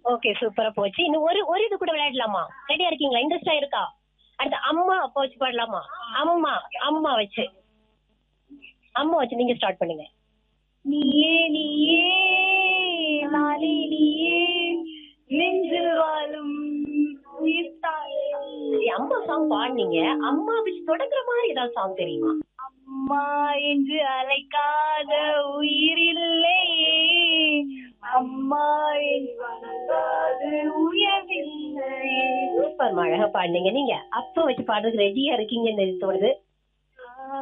okay சூப்பரா போச்சு இன்னும் ஒரு ஒரு இது கூட விளையாடலாமா ரெடியா இருக்கீங்களா இன்ட்ரெஸ்டா இருக்கா அடுத்து அம்மா அப்பா வச்சு பாடலாமா அம்மா அம்மா வச்சு அம்மா வச்சு நீங்க ஸ்டார்ட் பண்ணுங்க நீயே நீயே நாளே நீயே நெஞ்சில் வாழும் உயிர் தாயே ஏய், அம்மா சாங் பாடுனீங்க அம்மா வச்சு தொடங்குற மாதிரி ஏதாவது சாங் தெரியுமா அம்மா என்று அழைக்காத உயிர் இல்லையே அம்மா என்று வணங்காத உயர்வில்லையே சூப்பர் அழகா பாடுனீங்க நீங்க அப்பா வச்சு பாடுறதுக்கு ரெடியா இருக்கீங்கன்னு தோணுது